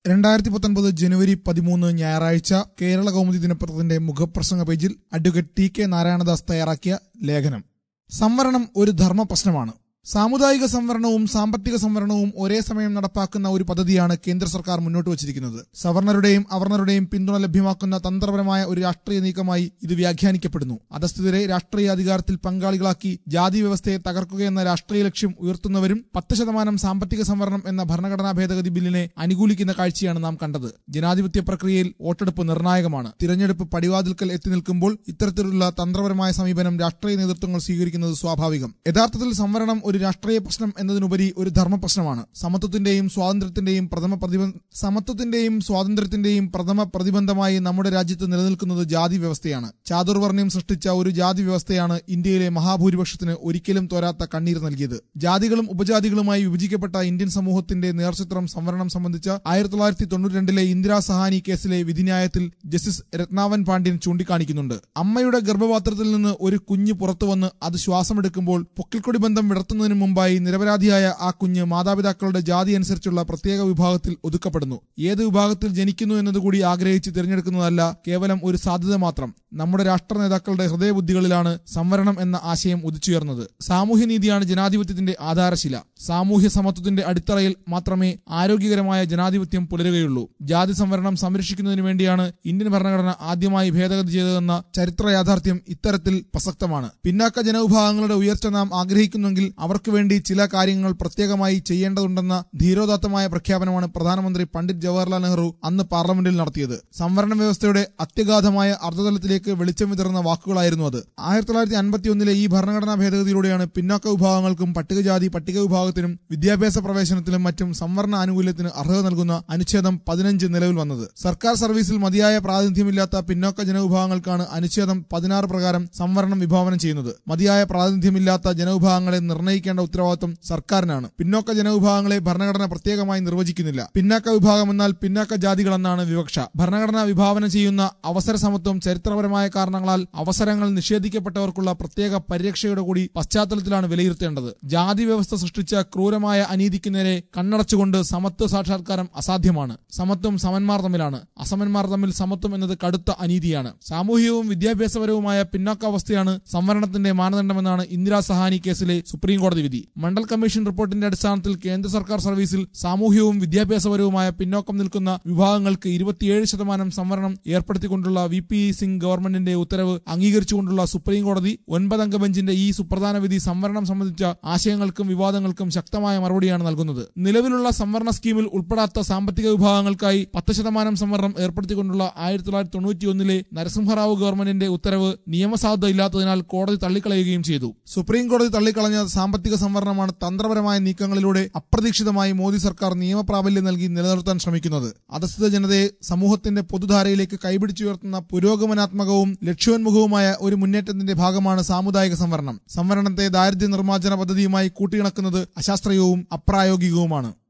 രണ്ടായിരത്തി പത്തൊൻപത് ജനുവരി പതിമൂന്ന് ഞായറാഴ്ച കേരള കൗമുദി ദിനപത്രത്തിന്റെ മുഖപ്രസംഗ പേജിൽ അഡ്വക്കേറ്റ് ടി കെ നാരായണദാസ് തയ്യാറാക്കിയ ലേഖനം സംവരണം ഒരു ധർമ്മ പ്രശ്നമാണ് സാമുദായിക സംവരണവും സാമ്പത്തിക സംവരണവും ഒരേ സമയം നടപ്പാക്കുന്ന ഒരു പദ്ധതിയാണ് കേന്ദ്ര സർക്കാർ മുന്നോട്ട് വച്ചിരിക്കുന്നത് സവർണരുടെയും അവർണരുടെയും പിന്തുണ ലഭ്യമാക്കുന്ന തന്ത്രപരമായ ഒരു രാഷ്ട്രീയ നീക്കമായി ഇത് വ്യാഖ്യാനിക്കപ്പെടുന്നു അധസ്ഥിതരെ രാഷ്ട്രീയ അധികാരത്തിൽ പങ്കാളികളാക്കി ജാതി വ്യവസ്ഥയെ തകർക്കുകയെന്ന രാഷ്ട്രീയ ലക്ഷ്യം ഉയർത്തുന്നവരും പത്ത് ശതമാനം സാമ്പത്തിക സംവരണം എന്ന ഭരണഘടനാ ഭേദഗതി ബില്ലിനെ അനുകൂലിക്കുന്ന കാഴ്ചയാണ് നാം കണ്ടത് ജനാധിപത്യ പ്രക്രിയയിൽ വോട്ടെടുപ്പ് നിർണായകമാണ് തിരഞ്ഞെടുപ്പ് പടിവാതിൽക്കൽ എത്തി നിൽക്കുമ്പോൾ ഇത്തരത്തിലുള്ള തന്ത്രപരമായ സമീപനം രാഷ്ട്രീയ നേതൃത്വങ്ങൾ സ്വീകരിക്കുന്നത് സ്വാഭാവികം യഥാർത്ഥത്തിൽ സംവരണം ഒരു രാഷ്ട്രീയ പ്രശ്നം എന്നതിനുപരി ഒരു ധർമ്മ പ്രശ്നമാണ് സമത്വത്തിന്റെയും സ്വാതന്ത്ര്യത്തിന്റെയും പ്രഥമ പ്രതിബ സമത്വത്തിന്റെയും സ്വാതന്ത്ര്യത്തിന്റെയും പ്രഥമ പ്രതിബന്ധമായി നമ്മുടെ രാജ്യത്ത് നിലനിൽക്കുന്നത് ജാതി വ്യവസ്ഥയാണ് ചാതുർവർണ്ണ്യം സൃഷ്ടിച്ച ഒരു ജാതി വ്യവസ്ഥയാണ് ഇന്ത്യയിലെ മഹാഭൂരിപക്ഷത്തിന് ഒരിക്കലും തോരാത്ത കണ്ണീർ നൽകിയത് ജാതികളും ഉപജാതികളുമായി വിഭജിക്കപ്പെട്ട ഇന്ത്യൻ സമൂഹത്തിന്റെ നേർചിത്രം സംവരണം സംബന്ധിച്ച ആയിരത്തി തൊള്ളായിരത്തി തൊണ്ണൂറ്റി രണ്ടിലെ ഇന്ദിരാ സഹാനി കേസിലെ വിധിന്യായത്തിൽ ജസ്റ്റിസ് രത്നാവൻ പാണ്ഡ്യൻ ചൂണ്ടിക്കാണിക്കുന്നുണ്ട് അമ്മയുടെ ഗർഭപാത്രത്തിൽ നിന്ന് ഒരു കുഞ്ഞ് പുറത്തുവന്ന് അത് ശ്വാസമെടുക്കുമ്പോൾ പൊക്കിൾക്കൊടി ബന്ധം വിടർത്തുന്നതിന് മുമ്പായി നിരപരാധിയായ ആ കുഞ്ഞ് മാതാപിതാക്കളുടെ ജാതി അനുസരിച്ചുള്ള പ്രത്യേക വിഭാഗത്തിൽ ഒതുക്കപ്പെടുന്നു ഏത് വിഭാഗത്തിൽ ജനിക്കുന്നു എന്നതുകൂടി ആഗ്രഹിച്ച് തിരഞ്ഞെടുക്കുന്നതല്ല കേവലം ഒരു സാധ്യത മാത്രം നമ്മുടെ രാഷ്ട്ര നേതാക്കളുടെ ഹൃദയബുദ്ധികളിലാണ് സംവരണം എന്ന ആശയം ഉദിച്ചുയർന്നത് സാമൂഹ്യനീതിയാണ് ജനാധിപത്യത്തിന്റെ ആധാരശില സാമൂഹ്യ സമത്വത്തിന്റെ അടിത്തറയിൽ മാത്രമേ ആരോഗ്യകരമായ ജനാധിപത്യം പുലരുകയുള്ളൂ ജാതി സംവരണം സംരക്ഷിക്കുന്നതിന് വേണ്ടിയാണ് ഇന്ത്യൻ ഭരണഘടന ആദ്യമായി ഭേദഗതി ചെയ്തതെന്ന ചരിത്ര യാഥാർത്ഥ്യം ഇത്തരത്തിൽ പ്രസക്തമാണ് പിന്നാക്ക ജനവിഭാഗങ്ങളുടെ ഉയർച്ച നാം ആഗ്രഹിക്കുന്നെങ്കിൽ അവർക്ക് വേണ്ടി ചില കാര്യങ്ങൾ പ്രത്യേകമായി ചെയ്യേണ്ടതുണ്ടെന്ന ധീരോദാത്തമായ പ്രഖ്യാപനമാണ് പ്രധാനമന്ത്രി പണ്ഡിറ്റ് ജവഹർലാൽ നെഹ്റു അന്ന് പാർലമെന്റിൽ നടത്തിയത് സംവരണ വ്യവസ്ഥയുടെ അത്യഗാധമായ അർദ്ധതലത്തിലേക്ക് വെളിച്ചം വിതറുന്ന വാക്കുകളായിരുന്നു അത് ആയിരത്തി തൊള്ളായിരത്തി അൻപത്തി ഒന്നിലെ ഈ ഭരണഘടനാ ഭേദഗതിയിലൂടെയാണ് പിന്നാക്ക വിഭാഗങ്ങൾക്കും പട്ടികജാതി പട്ടിക വിഭാഗത്തിനും വിദ്യാഭ്യാസ പ്രവേശനത്തിലും മറ്റും സംവരണ ആനുകൂല്യത്തിന് അർഹത നൽകുന്ന അനുച്ഛേദം പതിനഞ്ച് നിലവിൽ വന്നത് സർക്കാർ സർവീസിൽ മതിയായ പ്രാതിനിധ്യമില്ലാത്ത പിന്നോക്ക ജനവിഭാഗങ്ങൾക്കാണ് അനുച്ഛേദം പതിനാറ് പ്രകാരം സംവരണം വിഭാവനം ചെയ്യുന്നത് മതിയായ പ്രാതിനിധ്യമില്ലാത്ത ജനവിഭാഗങ്ങളെ നിർണ്ണയിക്കേണ്ട ഉത്തരവാദിത്വം സർക്കാരിനാണ് പിന്നോക്ക ജനവിഭാഗങ്ങളെ ഭരണഘടന പ്രത്യേകമായി നിർവചിക്കുന്നില്ല പിന്നാക്ക വിഭാഗം എന്നാൽ പിന്നാക്ക ജാതികൾ എന്നാണ് വിവക്ഷ ഭരണഘടന വിഭാവനം ചെയ്യുന്ന അവസര സമത്വം ചരിത്രപരമായ കാരണങ്ങളാൽ അവസരങ്ങൾ നിഷേധിക്കപ്പെട്ടവർക്കുള്ള പ്രത്യേക പരിരക്ഷയുടെ കൂടി പശ്ചാത്തലത്തിലാണ് വിലയിരുത്തേണ്ടത് ജാതി വ്യവസ്ഥ സൃഷ്ടിച്ച ക്രൂരമായ അനീതിക്ക് നേരെ കണ്ണടച്ചുകൊണ്ട് സമത്വ സാക്ഷാത്കാരം അസാധ്യമാണ് സമത്വം സമന്മാർ തമ്മിലാണ് അസമന്മാർ തമ്മിൽ സമത്വം എന്നത് കടുത്ത അനീതിയാണ് സാമൂഹികവും വിദ്യാഭ്യാസപരവുമായ പിന്നാക്കാവസ്ഥയാണ് സംവരണത്തിന്റെ മാനദണ്ഡമെന്നാണ് ഇന്ദിരാ സഹാനി കേസിലെ സുപ്രീം കോടതി വിധി മണ്ഡൽ കമ്മീഷൻ റിപ്പോർട്ടിന്റെ അടിസ്ഥാനത്തിൽ കേന്ദ്ര സർക്കാർ സർവീസിൽ സാമൂഹികവും വിദ്യാഭ്യാസപരവുമായ പിന്നോക്കം നിൽക്കുന്ന വിഭാഗങ്ങൾക്ക് ഇരുപത്തിയേഴ് ശതമാനം സംവരണം ഏർപ്പെടുത്തിക്കൊണ്ടുള്ള വി പി സിംഗ് ഗവൺമെന്റിന്റെ ഉത്തരവ് അംഗീകരിച്ചുകൊണ്ടുള്ള സുപ്രീം കോടതി ഒൻപതംഗ ബെഞ്ചിന്റെ ഈ സുപ്രധാന വിധി സംവരണം സംബന്ധിച്ച ആശയങ്ങൾക്കും വിവാദങ്ങൾക്കും ശക്തമായ മറുപടിയാണ് നൽകുന്നത് നിലവിലുള്ള സംവരണ സ്കീമിൽ ഉൾപ്പെടാത്ത സാമ്പത്തിക വിഭാഗങ്ങൾക്കായി പത്ത് ശതമാനം സംവരണം ഏർപ്പെടുത്തിക്കൊണ്ടുള്ള ആയിരത്തി തൊള്ളായിരത്തി തൊണ്ണൂറ്റിയൊന്നിലെ നരസിംഹറാവു ഗവൺമെന്റിന്റെ ഉത്തരവ് നിയമസാധുത ഇല്ലാത്തതിനാൽ കോടതി തള്ളിക്കളയുകയും ചെയ്തു സുപ്രീം കോടതി തള്ളിക്കളഞ്ഞ സാമ്പത്തിക സംവരണമാണ് തന്ത്രപരമായ നീക്കങ്ങളിലൂടെ അപ്രതീക്ഷിതമായി മോദി സർക്കാർ നിയമപ്രാബല്യം നൽകി നിലനിർത്താൻ ശ്രമിക്കുന്നത് അധസ്ഥിത ജനതയെ സമൂഹത്തിന്റെ പൊതുധാരയിലേക്ക് കൈപിടിച്ചുയർത്തുന്ന പുരോഗമനാത്മകവും ലക്ഷ്യോന്മുഖവുമായ ഒരു മുന്നേറ്റത്തിന്റെ ഭാഗമാണ് സാമുദായിക സംവരണം സംവരണത്തെ ദാരിദ്ര്യ നിർമ്മാർജ്ജന പദ്ധതിയുമായി കൂട്ടിയിണക്കുന്നത് അശാസ്ത്രീയവും അപ്രായോഗികവുമാണ്